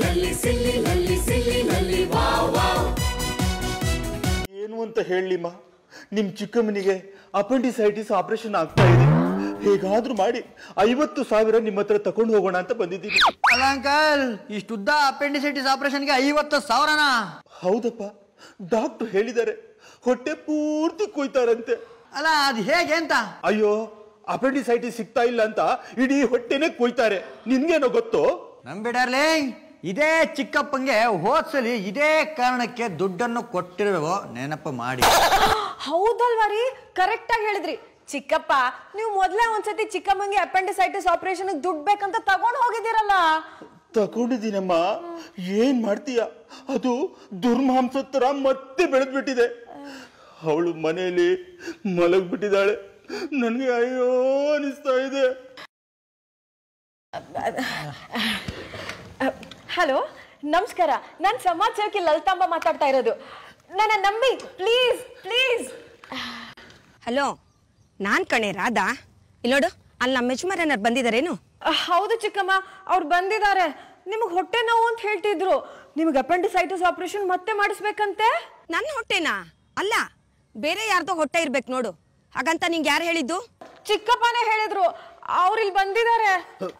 ಸಿಲ್ಲಿನಲ್ಲಿ ಸಿಲ್ಲಿನಲ್ಲಿ ಸಿಲ್ಲಿನಲ್ಲಿ wow wow ಏನು ಅಂತ ಹೇಳಿಮ್ಮ ನಿಮ್ ಚಿಕ್ಕಮ್ಮನಿಗೆ ಅಪೆಂಡಿಸೈಟಿಸ್ ಆಪರೇಷನ್ ಆಗ್ತಾ ಇದೆ ಹೇಗಾದ್ರೂ ಮಾಡಿ ಐವತ್ತು ಸಾವಿರ ನಿಮ್ಮ ಹತ್ರ ತಕೊಂಡು ಹೋಗೋಣ ಅಂತ ಬಂದಿದ್ದೀನಿ ಅಲ್ಲ ಅಂಕಲ್ ಇಷ್ಟುದ್ದ ಅಪೆಂಡಿಸೈಟಿಸ್ ಆಪರೇಷನ್ಗೆ ಐವತ್ತು ಸಾವಿರನಾ ಹೌದಪ್ಪ ಡಾಕ್ಟರ್ ಹೇಳಿದ್ದಾರೆ ಹೊಟ್ಟೆ ಪೂರ್ತಿ ಕೊಯ್ತಾರಂತೆ ಅಲ್ಲ ಅದು ಹೇಗೆ ಅಂತ ಅಯ್ಯೋ ಅಪೆಂಡಿಸೈಟಿಸ್ ಸಿಗ್ತಾ ಇಲ್ಲ ಅಂತ ಇಡೀ ಹೊಟ್ಟೆನೆ ಕೊಯ್ತಾರೆ ನಿನ್ಗೇನೋ ಗೊತ್ತೋ ನಂಬಿಡರ್ಲಿ ಇದೇ ಚಿಕ್ಕಪ್ಪಂಗೆ ಹೋದ್ಸಲಿ ಇದೇ ಕಾರಣಕ್ಕೆ ದುಡ್ಡನ್ನು ಕೊಟ್ಟಿರೋ ನೆನಪು ಮಾಡಿ ಹೌದಲ್ವಾ ರೀ ಕರೆಕ್ಟ್ ಆಗಿ ಹೇಳಿದ್ರಿ ಚಿಕ್ಕಪ್ಪ ನೀವು ಮೊದ್ಲೇ ಒಂದ್ಸತಿ ಚಿಕ್ಕಮ್ಮಂಗೆ ಅಪೆಂಡಿಸೈಟಿಸ್ ಆಪರೇಷನ್ ದುಡ್ಡು ಬೇಕಂತ ತಗೊಂಡ್ ಹೋಗಿದ್ದೀರಲ್ಲ ತಗೊಂಡಿದ್ದೀನಮ್ಮ ಏನ್ ಮಾಡ್ತೀಯ ಅದು ದುರ್ಮಾಂಸ ತರ ಮತ್ತೆ ಬೆಳೆದ್ಬಿಟ್ಟಿದೆ ಅವಳು ಮನೆಯಲ್ಲಿ ಮಲಗ್ಬಿಟ್ಟಿದ್ದಾಳೆ ನನಗೆ ಅಯ್ಯೋ ಅನಿಸ್ತಾ ಇದೆ ಹಲೋ ನಮಸ್ಕಾರ ನಾನು ಸಮಾಜ ಸೇವಕಿ ಲಲಿತಾಂಬ ಮಾತಾಡ್ತಾ ಇರೋದು ನನ್ನ ನಂಬಿ ಪ್ಲೀಸ್ ಪ್ಲೀಸ್ ಹಲೋ ನಾನ್ ಕಣೆ ರಾಧಾ ಇಲ್ಲಿ ನೋಡು ಅಲ್ಲಿ ನಮ್ಮ ಯಜಮಾನರು ಬಂದಿದ್ದಾರೇನು ಹೌದು ಚಿಕ್ಕಮ್ಮ ಅವ್ರು ಬಂದಿದ್ದಾರೆ ನಿಮಗೆ ಹೊಟ್ಟೆ ನೋವು ಅಂತ ಹೇಳ್ತಿದ್ರು ನಿಮಗೆ ಅಪೆಂಡಿಸೈಟಿಸ್ ಆಪರೇಷನ್ ಮತ್ತೆ ಮಾಡಿಸ್ಬೇಕಂತೆ ನನ್ನ ಹೊಟ್ಟೆನಾ ಅಲ್ಲ ಬೇರೆ ಯಾರ್ದೋ ಹೊಟ್ಟೆ ಇರ್ಬೇಕು ನೋಡು ಹಾಗಂತ ನಿಂಗೆ ಯಾರು ಹೇಳಿದ್ದು ಚಿಕ್ಕಪ್ಪನೇ ಹೇಳಿದ್ರು ಅವ್ರು ಇಲ್ಲಿ ಬಂದಿದ್ದಾರೆ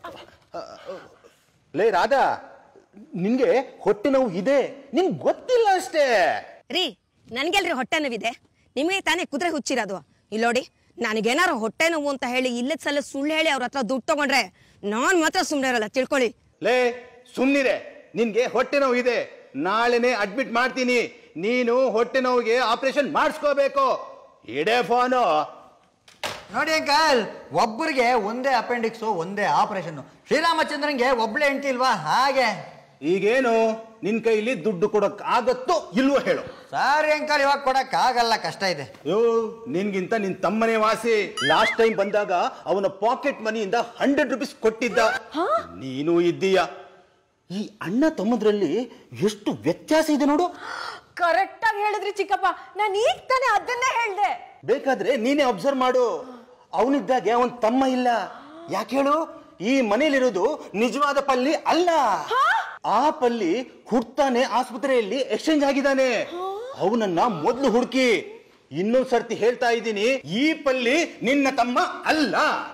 ಲೇ ರಾಧಾ ನಿನ್ಗೆ ಹೊಟ್ಟೆ ನೋವು ಇದೆ ನಿನ್ ಗೊತ್ತಿಲ್ಲ ಅಷ್ಟೇ ರೀ ನನ್ಗೆಲ್ರಿ ಹೊಟ್ಟೆ ನೋವಿದೆ ನಿಮಗೆ ತಾನೇ ಕುದುರೆ ಹುಚ್ಚಿರೋದು ಇಲ್ಲಿ ನೋಡಿ ನನಗೇನಾರು ಹೊಟ್ಟೆ ನೋವು ಅಂತ ಹೇಳಿ ಇಲ್ಲದ ಸಲ ಸುಳ್ಳು ಹೇಳಿ ಅವ್ರ ಹತ್ರ ದುಡ್ಡು ತಗೊಂಡ್ರೆ ನಾನ್ ಮಾತ್ರ ಸುಮ್ಮನೆ ಇರಲ್ಲ ತಿಳ್ಕೊಳ್ಳಿ ಲೇ ಸುಮ್ನಿರೆ ನಿನ್ಗೆ ಹೊಟ್ಟೆ ನೋವು ಇದೆ ನಾಳೆನೆ ಅಡ್ಮಿಟ್ ಮಾಡ್ತೀನಿ ನೀನು ಹೊಟ್ಟೆ ನೋವಿಗೆ ಆಪರೇಷನ್ ಮಾಡಿಸ್ಕೋಬೇಕು ಇಡೇ ಫೋನು ನೋಡಿ ಅಂಕಲ್ ಒಬ್ಬರಿಗೆ ಒಂದೇ ಅಪೆಂಡಿಕ್ಸು ಒಂದೇ ಆಪರೇಷನ್ ಶ್ರೀರಾಮಚಂದ್ರನ್ಗೆ ಒಬ್ಳೆ ಹೆಂಡತಿ ಇಲ್ವಾ ಹಾಗೆ ಈಗೇನು ನಿನ್ ಕೈಲಿ ದುಡ್ಡು ಕೊಡಕ್ ಆಗತ್ತೋ ಇಲ್ವೋ ಹೇಳು ಸಾರಿ ಅಂಕಲ್ ಇವಾಗ ಕೊಡಕ್ ಆಗಲ್ಲ ಕಷ್ಟ ಇದೆ ಅಯ್ಯೋ ನಿನ್ಗಿಂತ ನಿನ್ ತಮ್ಮನೇ ವಾಸಿ ಲಾಸ್ಟ್ ಟೈಮ್ ಬಂದಾಗ ಅವನ ಪಾಕೆಟ್ ಮನಿಯಿಂದ ಹಂಡ್ರೆಡ್ ರುಪೀಸ್ ಕೊಟ್ಟಿದ್ದ ನೀನು ಇದ್ದೀಯ ಈ ಅಣ್ಣ ತಮ್ಮದ್ರಲ್ಲಿ ಎಷ್ಟು ವ್ಯತ್ಯಾಸ ಇದೆ ನೋಡು ಕರೆಕ್ಟ್ ಆಗಿ ಹೇಳಿದ್ರಿ ಚಿಕ್ಕಪ್ಪ ನಾನು ಈಗ ತಾನೇ ಅದನ್ನೇ ಹೇಳ್ದೆ ಬೇಕಾದ್ರೆ ನೀನೇ ಅಬ್ಸರ್ವ್ ಮಾಡು ಅವನಿದ್ದಾಗೆ ಅವನ್ ತಮ್ಮ ಇಲ್ಲ ಯಾಕೆ ಹೇಳು ಈ ಮನೇಲಿರೋದು ನಿಜವಾದ ಪಲ್ಲಿ ಅಲ್ಲ ಆ ಪಲ್ಲಿ ಹುಡ್ತಾನೆ ಆಸ್ಪತ್ರೆಯಲ್ಲಿ ಎಕ್ಸ್ಚೇಂಜ್ ಆಗಿದ್ದಾನೆ ಅವನನ್ನ ಮೊದ್ಲು ಹುಡುಕಿ ಇನ್ನೊಂದ್ ಸರ್ತಿ ಹೇಳ್ತಾ ಇದ್ದೀನಿ ಈ ಪಲ್ಲಿ ನಿನ್ನ ತಮ್ಮ ಅಲ್ಲ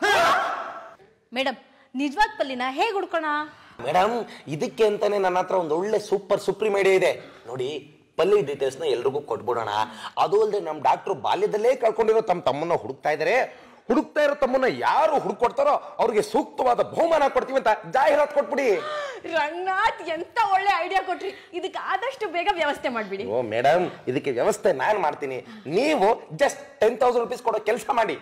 ಮೇಡಮ್ ನಿಜವಾದ ಪಲ್ಲಿನ ಹೇಗೆ ಹುಡ್ಕೋಣ ಮೇಡಮ್ ಇದಕ್ಕೆ ಅಂತಾನೆ ನನ್ನ ಹತ್ರ ಒಂದು ಒಳ್ಳೆ ಸೂಪರ್ ಸುಪ್ರೀಂ ಐಡಿಯಾ ಇದೆ ನೋಡಿ ಪಲ್ಲಿ ಡೀಟೇಲ್ಸ್ನ ಎಲ್ರಿಗೂ ಕೊಟ್ಬಿಡೋಣ ಅದು ಅಲ್ಲದೆ ನಮ್ಮ ಡಾಕ್ಟ್ರು ಬಾಲ್ಯದಲ್ಲೇ ಕಳ್ಕೊಂಡಿರೋ ತಮ್ಮ ತಮ್ಮನ್ನ ಹುಡುಕ್ತಾ ಇದ್ದಾರೆ ಹುಡುಕ್ತಾ ಇರೋ ತಮ್ಮನ್ನ ಯಾರು ಹುಡುಕೊಡ್ತಾರೋ ಅವ್ರಿಗೆ ಸೂಕ್ತವಾದ ಬಹುಮಾನ ಕೊಡ್ತೀವಿ ಅಂತ ಜಾಹೀರಾತು ಕೊಟ್ಬಿಡಿ ರಂಗನಾಥ್ ಎಂತ ಒಳ್ಳೆ ಐಡಿಯಾ ಕೊಟ್ರಿ ಇದಕ್ಕೆ ಆದಷ್ಟು ಬೇಗ ವ್ಯವಸ್ಥೆ ಮಾಡ್ಬಿಡಿ ಓ ಮೇಡಮ್ ಇದಕ್ಕೆ ವ್ಯವಸ್ಥೆ ನಾನು ಮಾಡ್ತೀನಿ ನೀವು ಜಸ್ಟ್ ಟೆನ್ ತೌಸಂಡ್ ರುಪೀಸ್ ಕೊಡೋ ಕೆಲಸ ಮಾಡಿ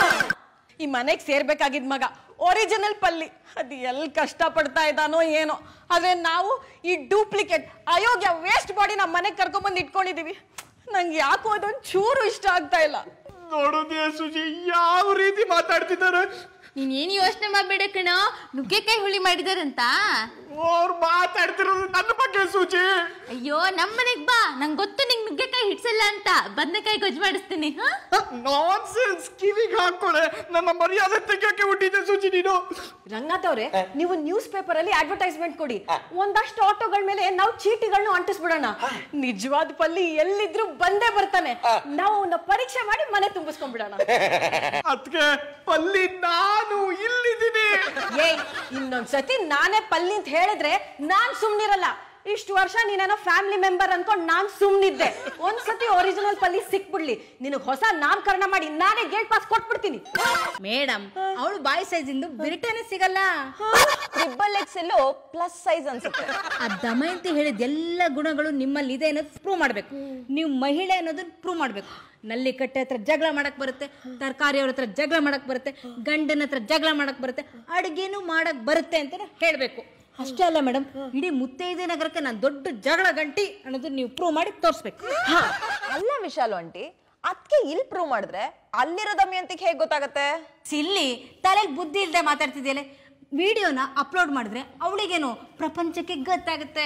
ಈ ಮನೆಗೆ ಸೇರ್ಬೇಕಾಗಿದ್ ಮಗ ಒರಿಜಿನಲ್ ಪಲ್ಲಿ ಅದು ಎಲ್ಲಿ ಕಷ್ಟ ಪಡ್ತಾ ಇದ್ದಾನೋ ಏನೋ ಆದ್ರೆ ನಾವು ಈ ಡೂಪ್ಲಿಕೇಟ್ ಅಯೋಗ್ಯ ವೇಸ್ಟ್ ಬಾಡಿ ನಮ್ಮ ಮನೆಗೆ ಕರ್ಕೊಂಡ್ಬಂದು ಇಟ್ಕೊಂಡಿದೀವಿ ನಂಗೆ ಯಾಕೋ ಅದೊಂದು ಚೂರು ಇಷ್ಟ ಆಗ್ತಾ ಇಲ್ಲ ನೋಡೋದೇ ಸುಜಿ ಯಾವ ರೀತಿ ಮಾತಾಡ್ತಿದ್ದಾರೆ ನೀನ್ ಏನ್ ಯೋಚನೆ ಮಾಡ್ಬೇಡ ಕಣ ನುಗ್ಗೆಕಾಯಿ ಹುಳಿ ಮಾಡಿದಾರಂತ ಅವ್ರು ಮಾತಾಡ್ತಿರೋದು ನನ್ನ ಬಗ್ಗೆ ಸೂಚಿ ಅಯ್ಯೋ ನಮ್ ಮನೆಗ್ ಬಾ ನಂಗ್ ಗೊತ್ತು ನಿಂಗ್ ನುಗ್ಗೆಕಾಯಿ ಹಿಡ್ಸಲ್ಲ ಅಂತ ಬದನೆಕಾಯಿ ಗೊಜ್ಜು ಮಾಡಿಸ್ತೀನಿ ಹಾ ನಾನ್ ಸೆನ್ಸ್ ಕಿವಿಗೆ ಹಾಕೊಳ್ಳೆ ನನ್ನ ಮರ್ಯಾದೆ ತೆಗಿಯೋಕೆ ಹುಟ್ಟಿದ್ದೆ ಸೂಚಿ ನೀನು ರಂಗನಾಥ್ ಅವ್ರೆ ನೀವು ನ್ಯೂಸ್ ಪೇಪರ್ ಅಲ್ಲಿ ಅಡ್ವರ್ಟೈಸ್ಮೆಂಟ್ ಕೊಡಿ ಒಂದಷ್ಟು ಆಟೋಗಳ ಮೇಲೆ ನಾವು ಚೀಟಿಗಳನ್ನ ಅಂಟಿಸ್ಬಿಡೋಣ ನಿಜವಾದ ಪಲ್ಲಿ ಎಲ್ಲಿದ್ರು ಬಂದೇ ಬರ್ತಾನೆ ನಾವು ಅವನ್ನ ಪರೀಕ್ಷೆ ಮಾಡಿ ಮನೆ ತುಂಬಿಸ್ಕೊಂಡ್ಬಿಡೋಣ ಅದಕ್ಕೆ ಪಲ್ಲಿ ನಾನು ಇಲ್ಲಿದ್ದೀನಿ ಏಯ್ ಇನ್ನೊಂದ್ಸತಿ ನಾನೇ ಪಲ್ಲಿ ಅಂತ ಹೇಳಿದ್ರೆ ನಾನ್ ಸುಮ್ನಿರಲ್ಲ ಇಷ್ಟು ವರ್ಷ ನೀನೇನೋ ಫ್ಯಾಮಿಲಿ ಮೆಂಬರ್ ಅನ್ಕೊಂಡ್ ನಾನ್ ಸುಮ್ನಿದ್ದೆ ಒಂದ್ಸತಿ ಒರಿಜಿನಲ್ ಪಲ್ಲಿ ಸಿಕ್ಬಿಡ್ಲಿ ನಿನಗ್ ಹೊಸ ನಾಮಕರಣ ಮಾಡಿ ನಾನೇ ಗೇಟ್ ಪಾಸ್ ಕೊಟ್ಬಿಡ್ತೀನಿ ಮೇಡಮ್ ಅವಳು ಬಾಯ್ ಸೈಜ್ ಇಂದು ಬಿರಿಟನೇ ಸಿಗಲ್ಲ ಟ್ರಿಬಲ್ ಎಕ್ಸ್ ಎಲ್ಲೋ ಪ್ಲಸ್ ಸೈಜ್ ಅನ್ಸುತ್ತೆ ಆ ದಮಯಂತಿ ಹೇಳಿದ ಎಲ್ಲ ಗುಣಗಳು ನಿಮ್ಮಲ್ಲಿ ಇದೆ ಅನ್ನೋದು ಪ್ರೂವ್ ಮಾಡ್ಬೇಕು ನೀವು ಮಹಿಳೆ ಅನ್ನೋದನ್ನ ಪ್ರೂವ್ ಮಾಡ್ಬೇಕು ನಲ್ಲಿ ಕಟ್ಟೆ ಹತ್ರ ಜಗಳ ಮಾಡಕ್ ಬರುತ್ತೆ ತರಕಾರಿ ಅವ್ರ ಹತ್ರ ಜಗಳ ಮಾಡಕ್ ಬರುತ್ತೆ ಗಂಡನ ಹತ್ರ ಜಗಳ ಮಾಡಕ್ ಬರುತ್ತೆ ಅಡುಗೆನೂ ಮಾಡಕ್ ಬರುತ್ತೆ ಅಂತ ಹೇಳ್ಬೇಕು ಅಷ್ಟೇ ಅಲ್ಲ ಮೇಡಮ್ ಇಡೀ ಮುತ್ತೈದೆ ನಗರಕ್ಕೆ ನಾನು ದೊಡ್ಡ ಜಗಳ ಗಂಟಿ ಅನ್ನೋದನ್ನ ನೀವು ಪ್ರೂವ್ ಮಾಡಿ ತೋರಿಸ್ಬೇಕು ಅಲ್ಲ ವಿಶಾಲು ಆಂಟಿ ಅದಕ್ಕೆ ಇಲ್ಲಿ ಪ್ರೂವ್ ಮಾಡಿದ್ರೆ ಅಲ್ಲಿರೋ ದಮಯಂತಿಗೆ ಹೇಗೆ ಗೊತ್ತಾಗತ್ತೆ ಸಿಲ್ಲಿ ತಲೆಯಲ್ಲಿ ಬುದ್ಧಿ ಇಲ್ಲದೆ ಮಾತಾಡ್ತಿದ್ಯಲೆ ವಿಡಿಯೋನ ಅಪ್ಲೋಡ್ ಮಾಡಿದ್ರೆ ಅವಳಿಗೇನು ಪ್ರಪಂಚಕ್ಕೆ ಗೊತ್ತಾಗುತ್ತೆ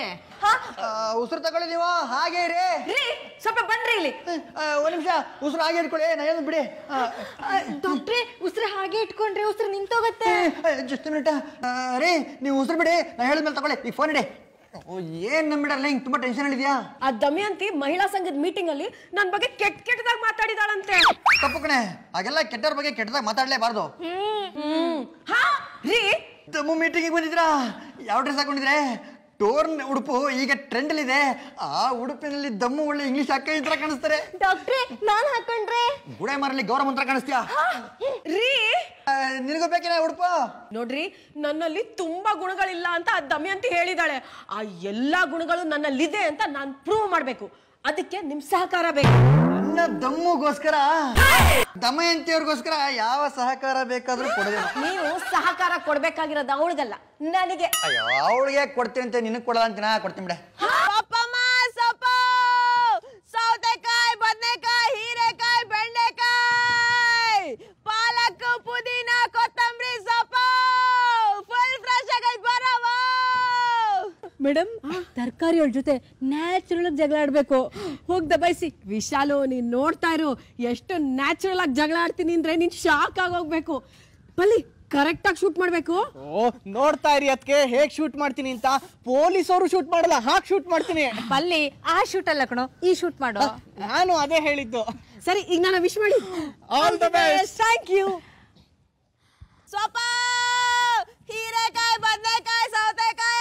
ಉಸಿರು ತಗೊಳ್ಳಿ ನೀವು ಹಾಗೆ ಇರಿ ರೀ ಸ್ವಲ್ಪ ಬನ್ರಿ ಇಲ್ಲಿ ಆ, ಒಂದ್ ನಿಮಿಷ ಉಸಿರು ಹಾಗೆ ಇಟ್ಕೊಳ್ಳಿ ನಾ ಏನು ಬಿಡಿ ಡಾಕ್ಟ್ರೆ ಉಸಿರು ಹಾಗೆ ಇಟ್ಕೊಂಡ್ರೆ ಉಸಿರು ನಿಂತೋಗತ್ತೆ ಜಸ್ಟ್ ಮಿನಿಟ್ ರೀ ನೀವು ಉಸಿರು ಬಿಡಿ ನಾ ಹೇಳಿದ್ಮೇಲೆ ತಗೊಳ್ಳಿ ಈ ಫೋನ್ ಇಡಿ ಓ ಏನ್ ನಂಬಿಡಲ್ಲ ಹಿಂಗ್ ತುಂಬಾ ಟೆನ್ಷನ್ ಇದೆಯಾ ಆ ದಮಯಂತಿ ಮಹಿಳಾ ಸಂಘದ ಮೀಟಿಂಗ್ ಅಲ್ಲಿ ನನ್ ಬಗ್ಗೆ ಕೆಟ್ಟ ಕೆಟ್ಟದಾಗ ಮಾತಾಡಿದಾಳಂತೆ ತಪ್ಪು ಕಣೆ ಹಾಗೆಲ್ಲ ಕೆಟ್ಟವ್ರ ಬಗ್ಗೆ ಕೆಟ್ಟದಾಗ ಮಾತಾಡ್ಲೇಬಾರ್ದು ಹ್ಮ್ ಹಾ ರೀ ತಮ್ಮ ಮೀಟಿಂಗಿಗೆ ಬಂದಿದ್ರಾ ಯಾವ ಡ್ರೆಸ್ ಹಾಕೊಂಡಿದ್ರೆ ಟೋರ್ನ್ ಉಡುಪು ಈಗ ಟ್ರೆಂಡ್ ಇದೆ ಆ ಉಡುಪಿನಲ್ಲಿ ದಮ್ಮು ಒಳ್ಳೆ ಇಂಗ್ಲಿಷ್ ಅಕ್ಕ ಇದ್ರ ಕಾಣಿಸ್ತಾರೆ ಡಾಕ್ಟ್ರೆ ನಾನ್ ಹಾಕೊಂಡ್ರೆ ಗುಡೆ ಮಾರಲ್ಲಿ ಗೌರ ಮಂತ್ರ ಕಾಣಿಸ್ತೀಯಾ ರೀ ಆ, ನಿನಗೂ ಬೇಕಿನ ಉಡುಪು ನೋಡ್ರಿ ನನ್ನಲ್ಲಿ ತುಂಬಾ ಗುಣಗಳಿಲ್ಲ ಅಂತ ಆ ದಮಯಂತಿ ಹೇಳಿದಾಳೆ ಆ ಎಲ್ಲಾ ಗುಣಗಳು ನನ್ನಲ್ಲಿದೆ ಅಂತ ನಾನ್ ಪ್ರೂವ್ ಮಾಡ್ಬೇಕು ಅದಕ್ಕೆ ನಿಮ್ ಸಹಕಾರ ಬೇಕು ನನ್ನ ದಮ್ಮುಗೋಸ್ಕರ ದಮಯಂತಿಯವ್ರಿಗೋಸ್ಕರ ಯಾವ ಸಹಕಾರ ಬೇಕಾದ್ರೂ ಕೊಡೋದೇನು ನೀವು ಸಹಕಾರ ಕೊಡ್ಬೇಕಾಗಿರೋದು ಅವಳಿಗಲ್ಲ ನನಗೆ ಅಯ್ಯೋ ಅವಳಿಗೆ ಕೊಡ್ತೀನಿ ಅಂತ ನಿನಗೆ ಕೊಡಲ್ಲ ಅಂತೀನ ಕೊಡ್ತೀನಿ ಬಿಡೆ ಪಪ್ಪಮ್ಮ ಸೊಪ್ಪ ಸೌತೆಕಾಯಿ ಬದನೆಕಾಯಿ ಹೀರೆಕಾಯಿ ಬೆಂಡೆಕಾಯಿ ಪಾಲಕ್ ಪುದೀನ ಕೊತ್ತಂಬರಿ ಸೊಪ್ಪ ಫುಲ್ ಫ್ರೆಶ್ ಆಗೈತೆ ಬರವ ಮೇಡಮ್ ತರಕಾರಿಗಳ ಜೊತೆ ನ್ಯಾಚುರಲ್ ಜಗಳ ಆಡ್ಬೇಕು ಹೋಗ್ ದಬಾಯಿಸಿ ವಿಶಾಲು ನೀನ್ ನೋಡ್ತಾ ಇರು ಎಷ್ಟು ನ್ಯಾಚುರಲ್ ಆಗಿ ಜಗಳ ಆಡ್ತೀನಿ ಅಂದ್ರೆ ನೀನ್ ಶಾಕ್ ಆಗೋಗ್ಬೇಕು ಬಲಿ ಕರೆಕ್ಟ್ ಆಗಿ ಶೂಟ್ ಮಾಡ್ಬೇಕು ಓ ನೋಡ್ತಾ ಇರಿ ಅದಕ್ಕೆ ಹೇಗ್ ಶೂಟ್ ಮಾಡ್ತೀನಿ ಅಂತ ಪೊಲೀಸ್ ಅವರು ಶೂಟ್ ಮಾಡಲ್ಲ ಹಾಗೆ ಶೂಟ್ ಮಾಡ್ತೀನಿ ಪಲ್ಲಿ ಆ ಶೂಟ್ ಅಲ್ಲ ಕಣೋ ಈ ಶೂಟ್ ಮಾಡು ನಾನು ಅದೇ ಹೇಳಿದ್ದು ಸರಿ ಈಗ ನಾನು ವಿಶ್ ಮಾಡಿ all the best thank you ಸೊಪ್ಪ ಹೀರೆಕಾಯಿ ಬದನೆಕಾಯಿ ಸೌತೆಕಾಯಿ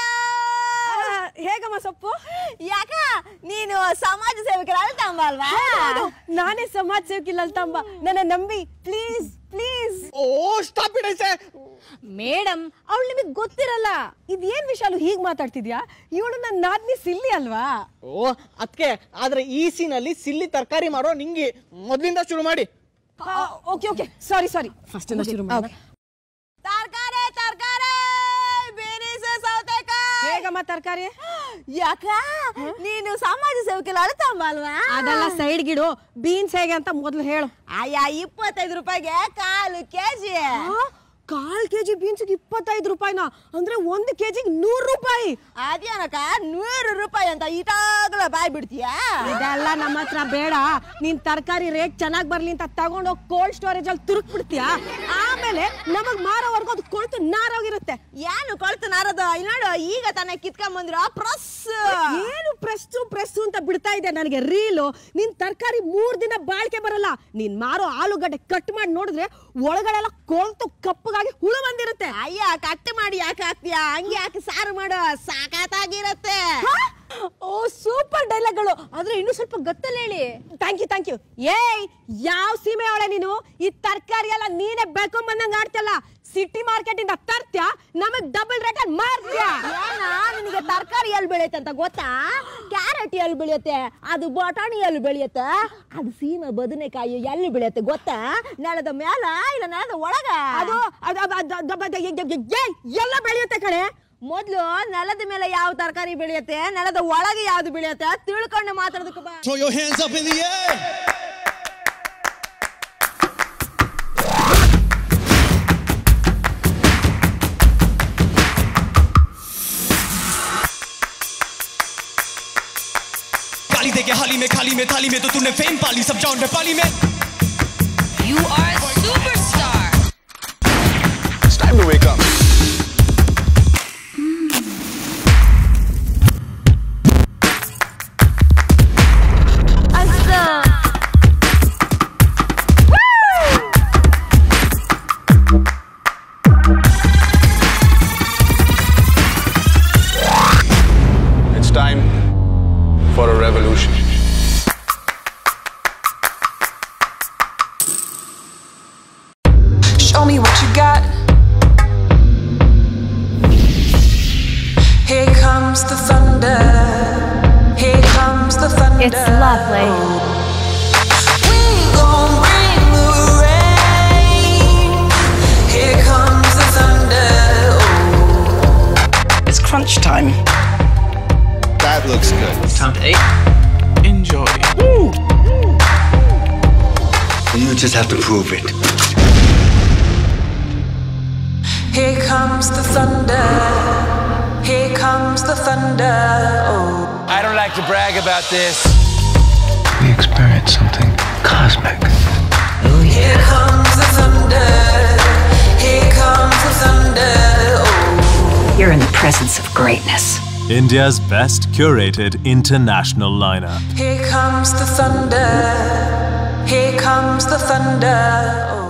ಹೇಗಮ್ಮ ಸೊಪ್ಪು ಯಾಕ ನೀನು ಸಮಾಜ ಸೇವಕರ ಅಲ್ತಂಬ ಅಲ್ವಾ ಹೌದು, ನಾನೇ ಸಮಾಜ ಸೇವಕಿ ಲಲ್ತಾಂಬ ನನ್ನ ನಂಬಿ please please oh stop it ಐಸೆ ಮೇಡಮ್ ಅವಳು ನಿಮಗೆ ಗೊತ್ತಿರಲ್ಲ ಇದೇನ್ ವಿಶಾಲು ಹೀಗ್ ಮಾತಾಡ್ತಿದ್ಯಾ ಇವಳು ನನ್ನ ನಾದ್ನಿ ಸಿಲ್ಲಿ ಅಲ್ವಾ ಓ ಅದಕ್ಕೆ ಆದ್ರೆ ಈ ಸೀನಲ್ಲಿ ಸಿಲ್ಲಿ ತರಕಾರಿ ಮಾಡೋ ನಿಂಗೆ ಮೊದ್ಲಿಂದ ಶುರು ಮಾಡಿ okay okay sorry sorry first ಇಂದ ಶುರು ಮಾಡೋಣ ತರಕಾರಿ ತರಕಾರಿ ಬೀನಿಸ್ ಸೌತೆಕಾಯಿ ಹೇಗಮ್ಮ ತರಕಾರಿ ಯಾಕ ನೀನು ಸಮಾಜ ಸೇವಕರ ಅಳ್ತಂಬ ಅಲ್ವಾ ಅದೆಲ್ಲ ಸೈಡ್ ಗಿಡು ಬೀನ್ಸ್ ಹೇಗೆ ಅಂತ ಮೊದ್ಲು ಹೇಳು ಅಯ್ಯ ಇಪ್ಪತ್ತೈದು ರೂಪಾಯಿಗೆ ಕಾಲು ಕೆಜಿ ಕಾಲ್ ಕೆಜಿ ಬೀನ್ಸ್ಗೆ ಇಪ್ಪತ್ತೈದು ರೂಪಾಯಿನ ಅಂದ್ರೆ ಒಂದು ಕೆಜಿಗೆ ನೂರು ರೂಪಾಯಿ ಅದೇನಕ್ಕ ನೂರು ರೂಪಾಯಿ ಅಂತ ಇಟಾಗಲ ಬಾಯ್ ಬಿಡ್ತೀಯಾ ಇದೆಲ್ಲ ನಮ್ಮ ಹತ್ರ ಬೇಡ ನೀನ್ ತರಕಾರಿ ರೇಟ್ ಚೆನ್ನಾಗ್ ಬರ್ಲಿ ಅಂತ ತಗೊಂಡೋಗಿ ಕೋಲ್ಡ್ ಸ್ಟೋರೇಜ್ ಅಲ್ಲಿ ತುರುಕ್ ಬಿಡ್ತೀಯಾ ಆಮೇಲೆ ನಮಗ್ ಮಾರೋವರೆಗೂ ಅದು ಕೊಳ್ತು ನಾರೋಗಿರುತ್ತೆ ಏನು ಕೊಳ್ತು ನಾರದು ಇಲ್ಲಿ ನೋಡು ಈಗ ತಾನೇ ಕಿತ್ಕೊಂಡ್ ಬಂದಿರೋ ಪ್ರಸ್ ಏನು ಪ್ರೆಸ್ಸು ಪ್ರೆಸ್ಸು ಅಂತ ಬಿಡ್ತಾ ಇದೆ ನನಗೆ ರೀಲು ನಿನ್ ತರಕಾರಿ ಮೂರ್ ದಿನ ಬಾಳ್ಕೆ ಬರಲ್ಲ ನೀನ್ ಮಾರೋ ಆಲೂಗಡ್ಡೆ ಕಟ್ ಮಾಡಿ ನೋಡಿದ್ರೆ ಒಳಗಡೆ ಎಲ್ಲ ಕೊಳ್ತು ಕಪ್ಪಗಾಗಿ ಹುಳು ಬಂದಿರುತ್ತೆ ಅಯ್ಯ ಕಟ್ ಮಾಡಿ ಯಾಕೆ ಹಾಕ್ತೀಯಾ ಹಂಗೆ ಯಾಕೆ ಸಾರು ಮಾಡು ಸಾಕಾತಾಗಿರತ್ತೆ ಓ ಸೂಪರ್ ಡೈಲಾಗ್ಗಳು ಆದ್ರೆ ಇನ್ನು ಸ್ವಲ್ಪ ಗತ್ತಲ್ಲಿ ಹೇಳಿ ಥ್ಯಾಂಕ್ ಯು ಥ್ಯಾಂಕ್ ಯು ಏಯ್ ಯಾವ ಸೀಮೆ ಅವಳೆ ನೀನು ಈ ತರಕಾರಿ ಎಲ್ಲ ನೀನೇ ಬೆಳ್ಕೊಂಡ್ ಬಂದಂಗ ಆಡ್ತಿಯಲ್ಲ ಸಿಟಿ ಮಾರ್ಕೆಟ್ ಇಂದ ತರ್ತ್ಯಾ ನಮಗ್ ಡಬಲ್ ರೇಟ್ ಅಲ್ಲಿ ಮಾರ್ತ್ಯಾ ಏನ ನಿನಗೆ ತರಕಾರಿ ಎಲ್ಲಿ ಬೆಳೆಯುತ್ತೆ ಅಂತ ಗೊತ್ತಾ ಕ್ಯಾರೆಟ್ ಎಲ್ಲಿ ಬೆಳೆಯುತ್ತೆ ಅದು ಬಟಾಣಿ ಎಲ್ಲಿ ಬೆಳೆಯುತ್ತೆ ಅದು ಸೀಮೆ ಬದನೆಕಾಯಿ ಎಲ್ಲಿ ಬೆಳೆಯುತ್ತೆ ಗೊತ್ತಾ ನೆಲದ ಮೇಲ ಇಲ್ಲ ನೆಲದ ಒಳಗ ಅದು ಅದು- ಅದು- ಅದು- ಅದು- ಅದು- ಏ- ಏ- ಏಯ್, ಎಲ್ಲ ಬೆಳೆಯುತ್ತೆ ಕಣೆ ಮೊದ್ಲು ನೆಲದ ಮೇಲೆ ಯಾವ ತರಕಾರಿ ಬೆಳೆಯುತ್ತೆ ನೆಲದ ಒಳಗೆ ಯಾವ್ದು ಬೆಳೆಯುತ್ತೆ ತಿಳ್ಕೊಂಡು ಮಾತಾಡೋದಕ್ಕೆ ಬಾ Throw your hands up in the air. गाली दे के हाली में खाली में थाली में तो तूने फेम पाली सब जॉनर पाली में You are a superstar. It's time to wake up. It's time for a revolution. Show me what you got. Here comes the thunder. Here comes the thunder. It's lovely. We gon' bring the rain. Here comes the thunder. It's crunch time. That looks good. Time to eat. Enjoy. You just have to prove it. Here comes the thunder. Here comes the thunder. Oh. I don't like to brag about this. We experienced something cosmic. Here comes the thunder. Here comes the thunder. Oh. You're in the presence of greatness. India's best curated international lineup. Here comes the thunder. Here comes the thunder. Oh.